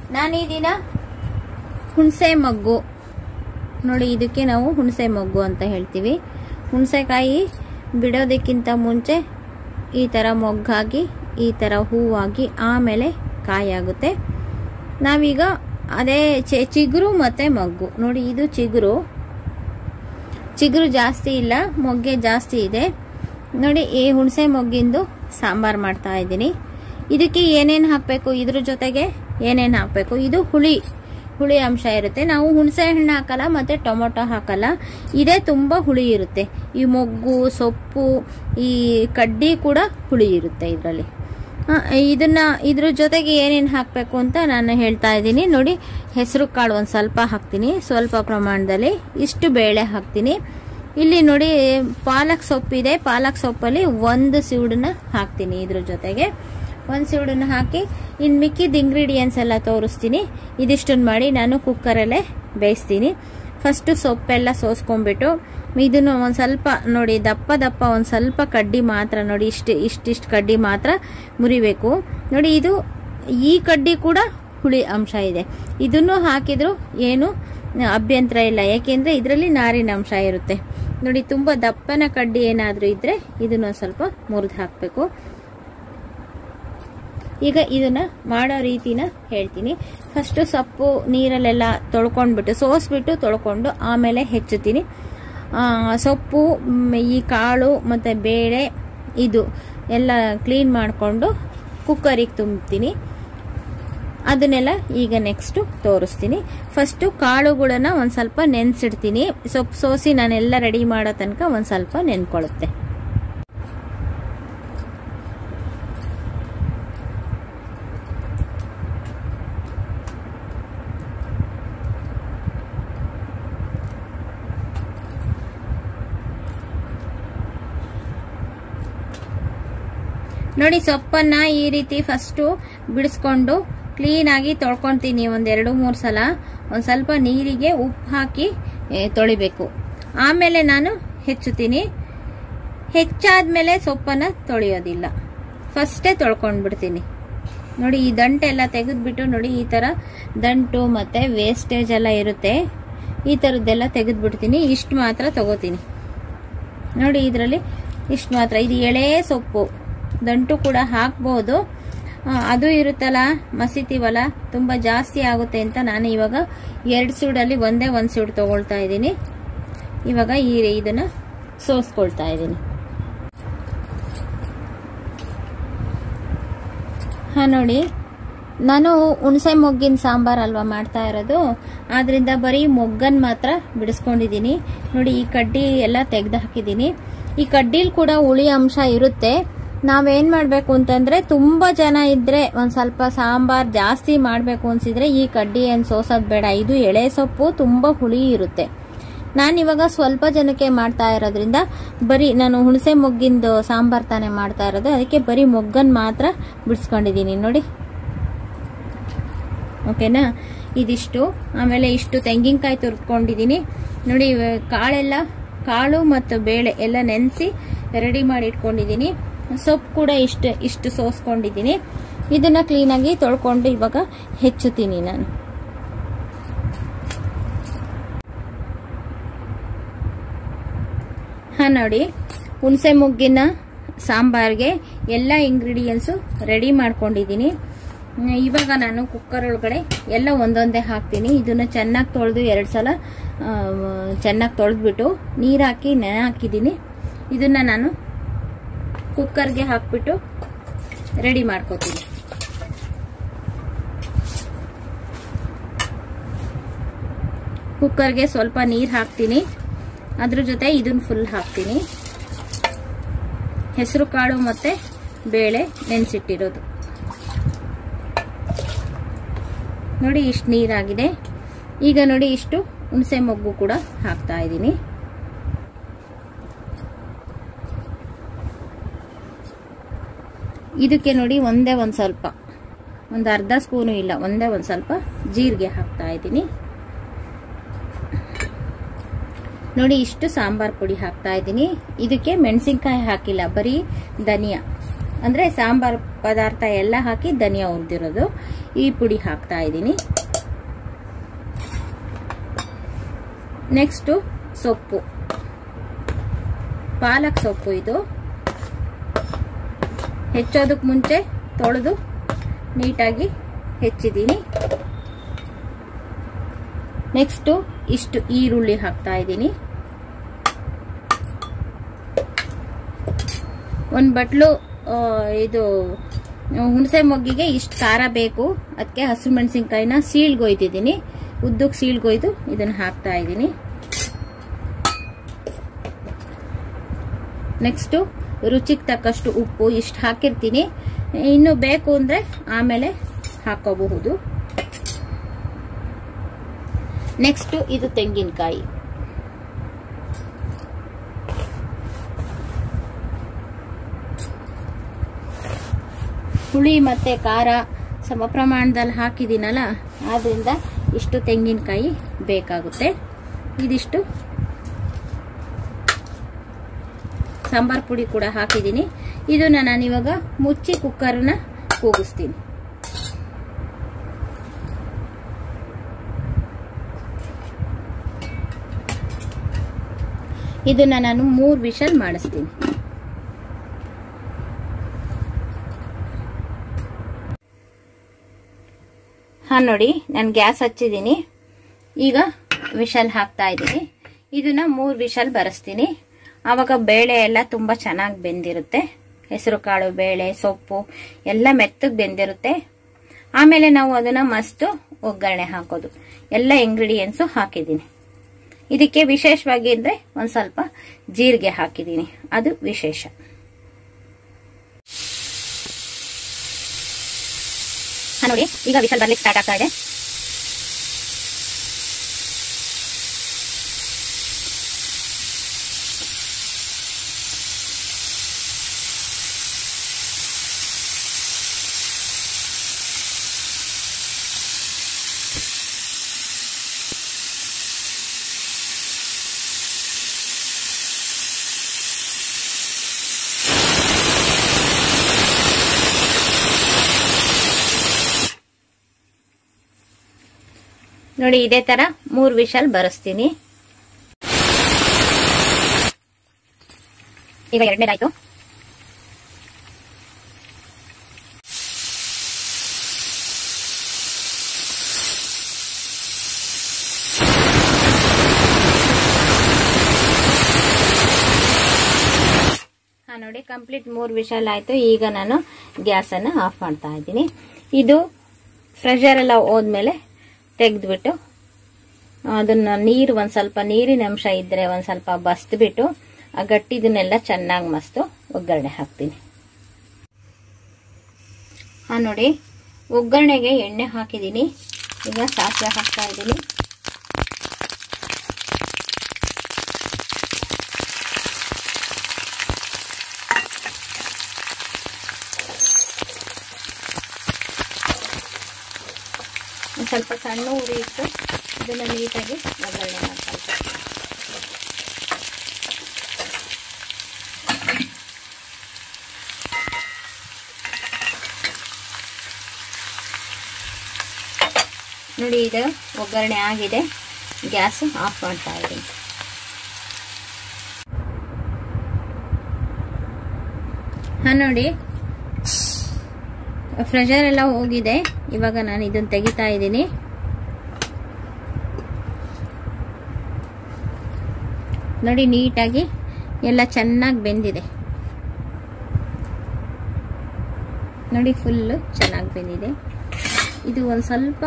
ನಾನು ಈ ದಿನ ಹುಣಸೆ ಮಗ್ಗು ನೋಡಿ ಇದಕ್ಕೆ ನಾವು ಹುಣಸೆ ಮೊಗ್ಗು ಅಂತ ಹೇಳ್ತೀವಿ ಹುಣಸೆಕಾಯಿ ಬಿಡೋದಕ್ಕಿಂತ ಮುಂಚೆ ಈ ಥರ ಮೊಗ್ಗಾಗಿ ಈ ಥರ ಹೂವಾಗಿ ಆಮೇಲೆ ಕಾಯಾಗುತ್ತೆ ನಾವೀಗ ಅದೇ ಚೆ ಚಿಗುರು ಮತ್ತು ಮೊಗ್ಗು ನೋಡಿ ಇದು ಚಿಗುರು ಚಿಗುರು ಜಾಸ್ತಿ ಇಲ್ಲ ಮೊಗ್ಗೆ ಜಾಸ್ತಿ ಇದೆ ನೋಡಿ ಈ ಹುಣಸೆ ಮೊಗ್ಗಿಂದು ಸಾಂಬಾರು ಮಾಡ್ತಾ ಇದ್ದೀನಿ ಇದಕ್ಕೆ ಏನೇನು ಹಾಕಬೇಕು ಇದ್ರ ಜೊತೆಗೆ ಏನೇನು ಹಾಕಬೇಕು ಇದು ಹುಳಿ ಹುಳಿ ಅಂಶ ಇರುತ್ತೆ ನಾವು ಹುಣಸೆ ಹಣ್ಣು ಹಾಕಲ್ಲ ಮತ್ತು ಟೊಮೊಟೊ ಹಾಕಲ್ಲ ಇದೇ ತುಂಬ ಹುಳಿ ಇರುತ್ತೆ ಈ ಮೊಗ್ಗು ಸೊಪ್ಪು ಈ ಕಡ್ಡಿ ಕೂಡ ಹುಳಿ ಇರುತ್ತೆ ಇದರಲ್ಲಿ ಇದನ್ನ ಇದ್ರ ಜೊತೆಗೆ ಏನೇನು ಹಾಕಬೇಕು ಅಂತ ನಾನು ಹೇಳ್ತಾ ಇದ್ದೀನಿ ನೋಡಿ ಹೆಸರು ಕಾಳು ಒಂದು ಸ್ವಲ್ಪ ಹಾಕ್ತೀನಿ ಸ್ವಲ್ಪ ಪ್ರಮಾಣದಲ್ಲಿ ಇಷ್ಟು ಬೇಳೆ ಹಾಕ್ತೀನಿ ಇಲ್ಲಿ ನೋಡಿ ಪಾಲಕ್ ಸೊಪ್ಪಿದೆ ಪಾಲಕ್ ಸೊಪ್ಪಲ್ಲಿ ಒಂದು ಸಿವುಡನ್ನ ಹಾಕ್ತೀನಿ ಇದ್ರ ಜೊತೆಗೆ ಒಂದು ಸಿವುಡನ್ನ ಹಾಕಿ ಇನ್ನು ಮಿಕ್ಕಿದ ಇಂಗ್ರೀಡಿಯೆಂಟ್ಸ್ ಎಲ್ಲ ತೋರಿಸ್ತೀನಿ ಇದಿಷ್ಟನ್ನು ಮಾಡಿ ನಾನು ಕುಕ್ಕರಲ್ಲೇ ಬೇಯಿಸ್ತೀನಿ ಫಸ್ಟು ಸೊಪ್ಪೆಲ್ಲ ಸೋಸ್ಕೊಂಡ್ಬಿಟ್ಟು ಇದನ್ನು ಒಂದು ಸ್ವಲ್ಪ ನೋಡಿ ದಪ್ಪ ದಪ್ಪ ಒಂದು ಸ್ವಲ್ಪ ಕಡ್ಡಿ ಮಾತ್ರ ನೋಡಿ ಇಷ್ಟು ಇಷ್ಟಿಷ್ಟು ಕಡ್ಡಿ ಮಾತ್ರ ಮುರಿಬೇಕು ನೋಡಿ ಇದು ಈ ಕಡ್ಡಿ ಕೂಡ ಹುಳಿ ಅಂಶ ಇದೆ ಇದನ್ನು ಹಾಕಿದ್ರು ಏನು ಅಭ್ಯಂತರ ಇಲ್ಲ ಯಾಕೆಂದರೆ ಇದರಲ್ಲಿ ನಾರಿನ ಅಂಶ ಇರುತ್ತೆ ನೋಡಿ ತುಂಬ ದಪ್ಪನ ಕಡ್ಡಿ ಏನಾದರೂ ಇದ್ದರೆ ಇದನ್ನೊಂದು ಸ್ವಲ್ಪ ಮುರಿದು ಹಾಕಬೇಕು ಈಗ ಇದನ್ನ ಮಾಡೋ ರೀತಿನ ಹೇಳ್ತೀನಿ ಫಸ್ಟು ಸೊಪ್ಪು ನೀರಲ್ಲೆಲ್ಲ ತೊಳ್ಕೊಂಡ್ಬಿಟ್ಟು ಸೋಸ್ಬಿಟ್ಟು ತೊಳ್ಕೊಂಡು ಆಮೇಲೆ ಹೆಚ್ಚುತ್ತೀನಿ ಸೊಪ್ಪು ಈ ಕಾಳು ಮತ್ತು ಬೇಳೆ ಇದು ಎಲ್ಲ ಕ್ಲೀನ್ ಮಾಡಿಕೊಂಡು ಕುಕ್ಕರಿಗೆ ತುಂಬ್ತೀನಿ ಅದನ್ನೆಲ್ಲ ಈಗ ನೆಕ್ಸ್ಟು ತೋರಿಸ್ತೀನಿ ಫಸ್ಟು ಕಾಳುಗಳನ್ನ ಒಂದು ಸ್ವಲ್ಪ ನೆನೆಸಿಡ್ತೀನಿ ಸೊಪ್ಪು ಸೋಸಿ ನಾನೆಲ್ಲ ರೆಡಿ ಮಾಡೋ ತನಕ ಒಂದು ಸ್ವಲ್ಪ ನೆನ್ಕೊಳ್ಳುತ್ತೆ ನೋಡಿ ಸೊಪ್ಪನ್ನ ಈ ರೀತಿ ಫಸ್ಟು ಬಿಡಿಸ್ಕೊಂಡು ಕ್ಲೀನಾಗಿ ತೊಳ್ಕೊತೀನಿ ಒಂದೆರಡು ಮೂರು ಸಲ ಒಂದು ಸ್ವಲ್ಪ ನೀರಿಗೆ ಉಪ್ಪು ಹಾಕಿ ತೊಳಿಬೇಕು ಆಮೇಲೆ ನಾನು ಹೆಚ್ಚುತ್ತೀನಿ ಹೆಚ್ಚಾದ್ಮೇಲೆ ಸೊಪ್ಪನ್ನ ತೊಳೆಯೋದಿಲ್ಲ ಫಸ್ಟೇ ತೊಳ್ಕೊಂಡು ಬಿಡ್ತೀನಿ ನೋಡಿ ಈ ದಂಟೆಲ್ಲ ತೆಗೆದ್ಬಿಟ್ಟು ನೋಡಿ ಈ ಥರ ದಂಟು ಮತ್ತು ವೇಸ್ಟೇಜ್ ಎಲ್ಲ ಇರುತ್ತೆ ಈ ಥರದ್ದೆಲ್ಲ ತೆಗೆದ್ಬಿಡ್ತೀನಿ ಇಷ್ಟು ಮಾತ್ರ ತಗೋತೀನಿ ನೋಡಿ ಇದರಲ್ಲಿ ಇಷ್ಟು ಮಾತ್ರ ಇದು ಎಳೆ ಸೊಪ್ಪು ದಂಟು ಕೂಡ ಹಾಕ್ಬೋದು ಅದು ಇರುತ್ತಲ್ಲ ಮಸಿತೀವಲ್ಲ ತುಂಬ ಜಾಸ್ತಿ ಆಗುತ್ತೆ ಅಂತ ನಾನು ಇವಾಗ ಎರಡು ಸೂಡಲ್ಲಿ ಒಂದೇ ಒಂದು ಸೂಡು ತೊಗೊಳ್ತಾ ಇದ್ದೀನಿ ಇವಾಗ ಈ ಇದನ್ನು ಸೋಸ್ಕೊಳ್ತಾ ಇದ್ದೀನಿ ಹಾಂ ನೋಡಿ ನಾನು ಹುಣಸೆ ಮೊಗ್ಗಿನ ಸಾಂಬಾರು ಅಲ್ವಾ ಮಾಡ್ತಾ ಇರೋದು ಆದ್ರಿಂದ ಬರೀ ಮೊಗ್ಗನ್ ಮಾತ್ರ ಬಿಡಿಸ್ಕೊಂಡಿದ್ದೀನಿ ನೋಡಿ ಈ ಕಡ್ಡಿ ಎಲ್ಲ ತೆಗೆದು ಹಾಕಿದ್ದೀನಿ ಈ ಕಡ್ಡಿಲಿ ಕೂಡ ಹುಳಿ ಅಂಶ ಇರುತ್ತೆ ನಾವೇನು ಮಾಡಬೇಕು ಅಂತಂದರೆ ತುಂಬ ಜನ ಇದ್ದರೆ ಒಂದು ಸ್ವಲ್ಪ ಸಾಂಬಾರು ಜಾಸ್ತಿ ಮಾಡಬೇಕು ಅನಿಸಿದರೆ ಈ ಕಡ್ಡಿ ಏನು ಸೋಸೋದು ಬೇಡ ಇದು ಎಳೆ ಸೊಪ್ಪು ತುಂಬ ಹುಳಿ ಇರುತ್ತೆ ನಾನು ಇವಾಗ ಸ್ವಲ್ಪ ಜನಕ್ಕೆ ಮಾಡ್ತಾ ಇರೋದ್ರಿಂದ ಬರೀ ನಾನು ಹುಣಸೆ ಮೊಗ್ಗಿಂದು ಸಾಂಬಾರು ತಾನೇ ಮಾಡ್ತಾ ಇರೋದು ಅದಕ್ಕೆ ಬರೀ ಮೊಗ್ಗನ್ ಮಾತ್ರ ಬಿಡಿಸ್ಕೊಂಡಿದ್ದೀನಿ ನೋಡಿ ಓಕೆನಾ ಇದಿಷ್ಟು ಆಮೇಲೆ ಇಷ್ಟು ತೆಂಗಿನಕಾಯಿ ತುರ್ಕೊಂಡಿದ್ದೀನಿ ನೋಡಿ ಕಾಳೆಲ್ಲ ಕಾಳು ಮತ್ತು ಬೇಳೆ ಎಲ್ಲ ನೆನೆಸಿ ರೆಡಿ ಮಾಡಿ ಇಟ್ಕೊಂಡಿದ್ದೀನಿ ಸೊಪ್ಪು ಕೂಡ ಇಷ್ಟು ಇಷ್ಟು ಸೋಸ್ಕೊಂಡಿದ್ದೀನಿ ಇದನ್ನು ಕ್ಲೀನಾಗಿ ತೊಳ್ಕೊಂಡು ಇವಾಗ ಹೆಚ್ಚುತ್ತೀನಿ ನಾನು ಹಾಂ ನೋಡಿ ಹುಣಸೆ ಮುಗ್ಗಿನ ಸಾಂಬಾರ್ಗೆ ಎಲ್ಲ ಇಂಗ್ರೀಡಿಯೆಂಟ್ಸು ರೆಡಿ ಮಾಡ್ಕೊಂಡಿದ್ದೀನಿ ಇವಾಗ ನಾನು ಕುಕ್ಕರ್ ಒಳಗಡೆ ಎಲ್ಲ ಒಂದೊಂದೇ ಹಾಕ್ತೀನಿ ಇದನ್ನು ಚೆನ್ನಾಗಿ ತೊಳೆದು ಎರಡು ಸಲ ಚೆನ್ನಾಗಿ ತೊಳೆದ್ಬಿಟ್ಟು ನೀರು ಹಾಕಿ ನೆನೆ ಹಾಕಿದ್ದೀನಿ ಇದನ್ನು ನಾನು ಕುಕ್ಕರ್ಗೆ ಹಾಕ್ಬಿಟ್ಟು ರೆಡಿ ಮಾಡ್ಕೋತೀನಿ ಕುಕ್ಕರ್ಗೆ ಸ್ವಲ್ಪ ನೀರು ಹಾಕ್ತೀನಿ ಅದ್ರ ಜೊತೆ ಇದನ್ನ ಫುಲ್ ಹಾಕ್ತೀನಿ ಹೆಸರು ಕಾಳು ಮತ್ತು ಬೇಳೆ ನೆನೆಸಿಟ್ಟಿರೋದು ನೋಡಿ ಇಷ್ಟು ನೀರಾಗಿದೆ ಈಗ ನೋಡಿ ಇಷ್ಟು ಹುಣಸೆ ಮೊಗ್ಗು ಕೂಡ ಹಾಕ್ತಾ ಇದ್ದೀನಿ ಇದಕ್ಕೆ ನೋಡಿ ಒಂದೇ ಒಂದು ಸ್ವಲ್ಪ ಒಂದು ಅರ್ಧ ಸ್ಪೂನು ಇಲ್ಲ ಒಂದೇ ಒಂದು ಸ್ವಲ್ಪ ಜೀರಿಗೆ ಹಾಕ್ತಾ ಇದ್ದೀನಿ ನೋಡಿ ಇಷ್ಟು ಸಾಂಬಾರ್ ಪುಡಿ ಹಾಕ್ತಾ ಇದ್ದೀನಿ ಇದಕ್ಕೆ ಮೆಣಸಿನ್ಕಾಯಿ ಹಾಕಿಲ್ಲ ಬರೀ ಧನಿಯಾ ಅಂದರೆ ಸಾಂಬಾರು ಪದಾರ್ಥ ಎಲ್ಲ ಹಾಕಿ ಧನಿಯಾ ಹುರಿದಿರೋದು ಈ ಪುಡಿ ಹಾಕ್ತಾ ಇದ್ದೀನಿ ನೆಕ್ಸ್ಟು ಸೊಪ್ಪು ಪಾಲಕ್ ಸೊಪ್ಪು ಇದು ಹೆಚ್ಚೋದಕ್ಕೆ ಮುಂಚೆ ತೊಳೆದು ನೀಟಾಗಿ ಹೆಚ್ಚಿದ್ದೀನಿ ನೆಕ್ಸ್ಟು ಇಷ್ಟು ಈರುಳ್ಳಿ ಹಾಕ್ತಾ ಇದ್ದೀನಿ ಒಂದು ಬಟ್ಲು ಇದು ಹುಣಸೆ ಮೊಗ್ಗಿಗೆ ಇಷ್ಟು ಖಾರ ಬೇಕು ಅದಕ್ಕೆ ಹಸಿರು ಮೆಣಸಿನ್ಕಾಯಿನ ಸೀಳ್ಗೊಯ್ದಿದ್ದೀನಿ ಉದ್ದಕ್ಕೆ ಸೀಳ್ಗೊಯ್ದು ಇದನ್ನು ಹಾಕ್ತಾ ಇದ್ದೀನಿ ನೆಕ್ಸ್ಟು ರುಚಿಗೆ ತಕ್ಕಷ್ಟು ಉಪ್ಪು ಇಷ್ಟು ಹಾಕಿರ್ತೀನಿ ಇನ್ನು ಬೇಕು ಅಂದರೆ ಆಮೇಲೆ ಹಾಕೋಬಹುದು ನೆಕ್ಸ್ಟು ಇದು ತೆಂಗಿನಕಾಯಿ ಹುಳಿ ಮತ್ತು ಖಾರ ಸಮ ಪ್ರಮಾಣದಲ್ಲಿ ಹಾಕಿದ್ದೀನಲ್ಲ ಆದ್ದರಿಂದ ಇಷ್ಟು ತೆಂಗಿನಕಾಯಿ ಬೇಕಾಗುತ್ತೆ ಇದಿಷ್ಟು ಸಾಂಬಾರ್ ಪುಡಿ ಕೂಡ ಹಾಕಿದ್ದೀನಿ ಇದನ್ನ ನಾನು ಇವಾಗ ಮುಚ್ಚಿ ಕುಕ್ಕರ್ನ ಕೂಗಿಸ್ತೀನಿ ಇದನ್ನ ನಾನು ಮೂರು ವಿಷಲ್ ಮಾಡಿಸ್ತೀನಿ ಹಾ ನೋಡಿ ನಾನು ಗ್ಯಾಸ್ ಹಚ್ಚಿದ್ದೀನಿ ಈಗ ವಿಷಲ್ ಹಾಕ್ತಾ ಇದ್ದೀನಿ ಇದನ್ನ ಮೂರು ವಿಷಲ್ ಬರೆಸ್ತೀನಿ ಆವಾಗ ಬೇಳೆ ಎಲ್ಲ ತುಂಬ ಚೆನ್ನಾಗಿ ಬೆಂದಿರುತ್ತೆ ಹೆಸರು ಕಾಳು ಬೇಳೆ ಸೊಪ್ಪು ಎಲ್ಲ ಮೆತ್ತಗೆ ಬೆಂದಿರುತ್ತೆ ಆಮೇಲೆ ನಾವು ಅದನ್ನ ಮಸ್ತು ಒಗ್ಗರಣೆ ಹಾಕೋದು ಎಲ್ಲ ಇಂಗ್ರೀಡಿಯೆಂಟ್ಸು ಹಾಕಿದ್ದೀನಿ ಇದಕ್ಕೆ ವಿಶೇಷವಾಗಿ ಅಂದರೆ ಒಂದು ಸ್ವಲ್ಪ ಜೀರಿಗೆ ಹಾಕಿದ್ದೀನಿ ಅದು ವಿಶೇಷ ನೋಡಿ ಈಗ ವಿಷಲ್ ಬರ್ಲಿಕ್ಕೆ ಸ್ಟಾರ್ಟ್ ಆಗ್ತಾ ಇದೆ ನೋಡಿ ಇದೇ ತರ ಮೂರ್ ವಿಷಲ್ ಬರೆಸ್ತೀನಿ ಈಗ ಎರಡನೇದಾಯ್ತು ಹಾ ನೋಡಿ ಕಂಪ್ಲೀಟ್ ಮೂರು ವಿಷಲ್ ಆಯ್ತು ಈಗ ನಾನು ಗ್ಯಾಸ್ ಅನ್ನ ಆಫ್ ಮಾಡ್ತಾ ಇದ್ದೀನಿ ಇದು ಪ್ರೆಷರ್ ಎಲ್ಲ ಹೋದ್ಮೇಲೆ ತೆಗೆದ್ಬಿಟ್ಟು ಅದನ್ನ ನೀರು ಒಂದು ಸ್ವಲ್ಪ ನೀರಿನ ಅಂಶ ಇದ್ರೆ ಒಂದು ಸ್ವಲ್ಪ ಬಸ್ದ್ಬಿಟ್ಟು ಆ ಗಟ್ಟಿದನ್ನೆಲ್ಲ ಚೆನ್ನಾಗಿ ಮಸ್ತು ಒಗ್ಗರಣೆ ಹಾಕ್ತೀನಿ ಹಾ ನೋಡಿ ಒಗ್ಗರಣೆಗೆ ಎಣ್ಣೆ ಹಾಕಿದ್ದೀನಿ ಈಗ ಸಾಸಿವೆ ಹಾಕ್ತಾ ಇದ್ದೀನಿ ಒಂದು ಸ್ವಲ್ಪ ಸಣ್ಣ ಉರಿ ಇಟ್ಟು ಇದನ್ನು ನೀಟಾಗಿ ಒಗ್ಗರಣೆ ಮಾಡ್ತಾ ಇದ್ದೀನಿ ನೋಡಿ ಇದು ಒಗ್ಗರಣೆ ಆಗಿದೆ ಗ್ಯಾಸ್ ಆಫ್ ಮಾಡ್ತಾ ಇದ್ದೀನಿ ಹಾ ನೋಡಿ ಪ್ರೆಷರ್ ಎಲ್ಲ ಹೋಗಿದೆ ಇವಾಗ ನಾನು ಇದನ್ನು ತೆಗಿತಾ ಇದ್ದೀನಿ ನೋಡಿ ನೀಟಾಗಿ ಎಲ್ಲ ಚೆನ್ನಾಗಿ ಬೆಂದಿದೆ ನೋಡಿ ಫುಲ್ಲು ಚೆನ್ನಾಗಿ ಬೆಂದಿದೆ ಇದು ಒಂದು ಸ್ವಲ್ಪ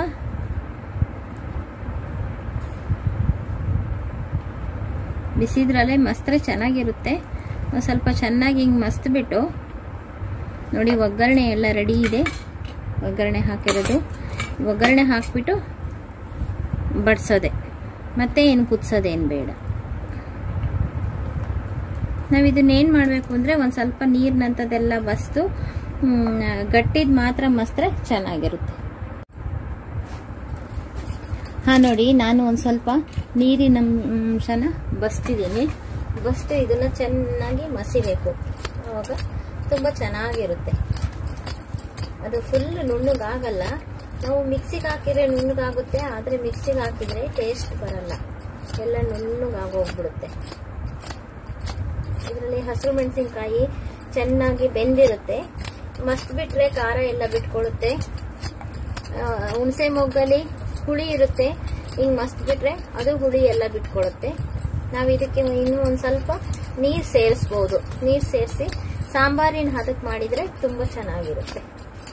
ಬಿಸಿದ್ರಲ್ಲೇ ಮಸ್ತ್ರೆ ಚೆನ್ನಾಗಿರುತ್ತೆ ಒಂದು ಸ್ವಲ್ಪ ಚೆನ್ನಾಗಿ ಹಿಂಗೆ ಮಸ್ತ್ ಬಿಟ್ಟು ನೋಡಿ ಒಗ್ಗರಣೆ ಎಲ್ಲ ರೆಡಿ ಇದೆ ಒಗ್ಗರಣೆ ಹಾಕಿರೋದು ಒಗ್ಗರಣೆ ಹಾಕ್ಬಿಟ್ಟು ಬಡ್ಸೋದೆ ಮತ್ತೆ ಏನು ಕುದಿಸೋದೇನು ಬೇಡ ನಾವು ಇದನ್ನೇನು ಮಾಡಬೇಕು ಅಂದರೆ ಒಂದು ಸ್ವಲ್ಪ ನೀರಿನಂಥದ್ದೆಲ್ಲ ಬಸ್ತು ಗಟ್ಟಿದ ಮಾತ್ರ ಮಸ್ತ್ರೆ ಚೆನ್ನಾಗಿರುತ್ತೆ ಹಾಂ ನೋಡಿ ನಾನು ಒಂದು ಸ್ವಲ್ಪ ನೀರಿನ ಅಂಶನ ಬಸ್ತಿದ್ದೀನಿ ಬಸ್ತು ಇದನ್ನು ಚೆನ್ನಾಗಿ ಮಸಿಬೇಕು ಆವಾಗ ತುಂಬ ಚೆನ್ನಾಗಿರುತ್ತೆ ಅದು ಫುಲ್ ನುಣ್ಣಗಾಗಲ್ಲ ನಾವು ಮಿಕ್ಸಿಗೆ ಹಾಕಿದ್ರೆ ನುಣ್ಣಗಾಗುತ್ತೆ ಆದರೆ ಮಿಕ್ಸಿಗೆ ಹಾಕಿದ್ರೆ ಟೇಸ್ಟ್ ಬರಲ್ಲ ಎಲ್ಲ ನುಣ್ಣಗಾಗೋಗ್ಬಿಡುತ್ತೆ ಇದರಲ್ಲಿ ಹಸಿರು ಮೆಣಸಿನ್ಕಾಯಿ ಚೆನ್ನಾಗಿ ಬೆಂದಿರುತ್ತೆ ಮಸ್ತ್ ಬಿಟ್ರೆ ಖಾರ ಎಲ್ಲ ಬಿಟ್ಕೊಳ್ಳುತ್ತೆ ಆ, ಹುಣಸೆ ಮೊಗ್ಗಲ್ಲಿ ಹುಳಿ ಇರುತ್ತೆ ಹಿಂಗ್ ಮಸ್ತ್ ಬಿಟ್ರೆ ಅದು ಹುಳಿ ಎಲ್ಲ ಬಿಟ್ಕೊಳ್ಳುತ್ತೆ ನಾವು ಇದಕ್ಕೆ ಇನ್ನೂ ಒಂದ್ ಸ್ವಲ್ಪ ನೀರ್ ಸೇರಿಸ್ಬೋದು ನೀರ್ ಸೇರಿಸಿ ಸಾಂಬಾರಿನ ಹದಕ್ ಮಾಡಿದ್ರೆ ತುಂಬಾ ಚೆನ್ನಾಗಿರುತ್ತೆ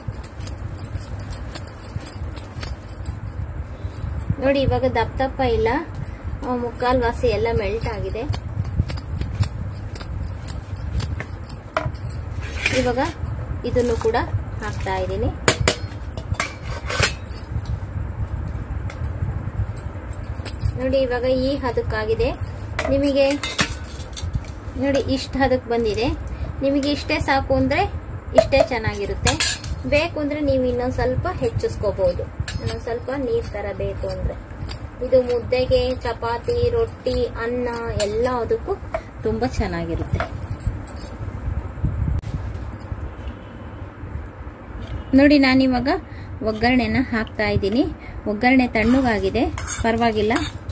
ನೋಡಿ ಇವಾಗ ದಪ್ಪ ದಪ್ಪ ಇಲ್ಲ ಆ, ಮುಕ್ಕಾಲ್ ವಾಸಿ ಎಲ್ಲ ಮೆಲ್ಟ್ ಆಗಿದೆ ಇವಾಗ ಇದನ್ನು ಕೂಡ ಹಾಕ್ತಾ ಇದ್ದೀನಿ ನೋಡಿ ಇವಾಗ ಈ ಹದಕ್ಕಾಗಿದೆ ನಿಮಗೆ ನೋಡಿ ಇಷ್ಟು ಹದಕ್ಕೆ ಬಂದಿದೆ ನಿಮಗೆ ಇಷ್ಟೇ ಸಾಕು ಅಂದರೆ ಇಷ್ಟೇ ಚೆನ್ನಾಗಿರುತ್ತೆ ಬೇಕು ಅಂದರೆ ನೀವು ಇನ್ನೊಂದು ಸ್ವಲ್ಪ ಹೆಚ್ಚಿಸ್ಕೋಬಹುದು ಇನ್ನೊಂದು ಸ್ವಲ್ಪ ನೀರು ಥರ ಬೇಕು ಅಂದರೆ ಇದು ಮುದ್ದೆಗೆ ಚಪಾತಿ ರೊಟ್ಟಿ ಅನ್ನ ಎಲ್ಲ ಅದಕ್ಕೂ ತುಂಬ ಚೆನ್ನಾಗಿರುತ್ತೆ ನೋಡಿ ನಾನಿವಾಗ ಒಗ್ಗರಣೆನ ಹಾಕ್ತಾ ಇದ್ದೀನಿ ಒಗ್ಗರಣೆ ತಣ್ಣಗಾಗಿದೆ ಪರವಾಗಿಲ್ಲ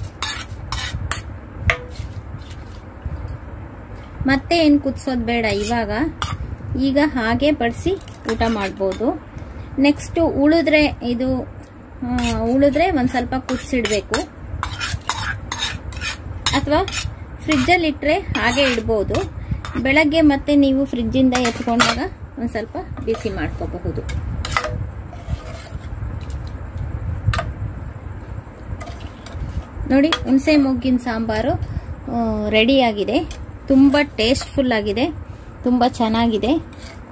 ಮತ್ತೆ ಏನು ಕುದಿಸೋದು ಬೇಡ ಇವಾಗ ಈಗ ಹಾಗೆ ಬಡಿಸಿ ಊಟ ಮಾಡ್ಬೋದು ನೆಕ್ಸ್ಟು ಉಳಿದ್ರೆ ಇದು ಆ, ಉಳಿದ್ರೆ ಒಂದು ಸ್ವಲ್ಪ ಕುದಿಸಿಡ್ಬೇಕು ಅಥವಾ ಫ್ರಿಜ್ಜಲ್ಲಿ ಇಟ್ಟರೆ ಹಾಗೆ ಇಡ್ಬೋದು ಬೆಳಗ್ಗೆ ಮತ್ತೆ ನೀವು ಫ್ರಿಜ್ಜಿಂದ ಎತ್ಕೊಂಡಾಗ ಒಂದು ಸ್ವಲ್ಪ ಬಿಸಿ ಮಾಡ್ಕೋಬಹುದು ನೋಡಿ ಹುಣಸೆ ಮೊಗ್ಗಿನ ಸಾಂಬಾರು ರೆಡಿಯಾಗಿದೆ ತುಂಬ ಟೇಸ್ಟ್ಫುಲ್ ಆಗಿದೆ ತುಂಬ ಚೆನ್ನಾಗಿದೆ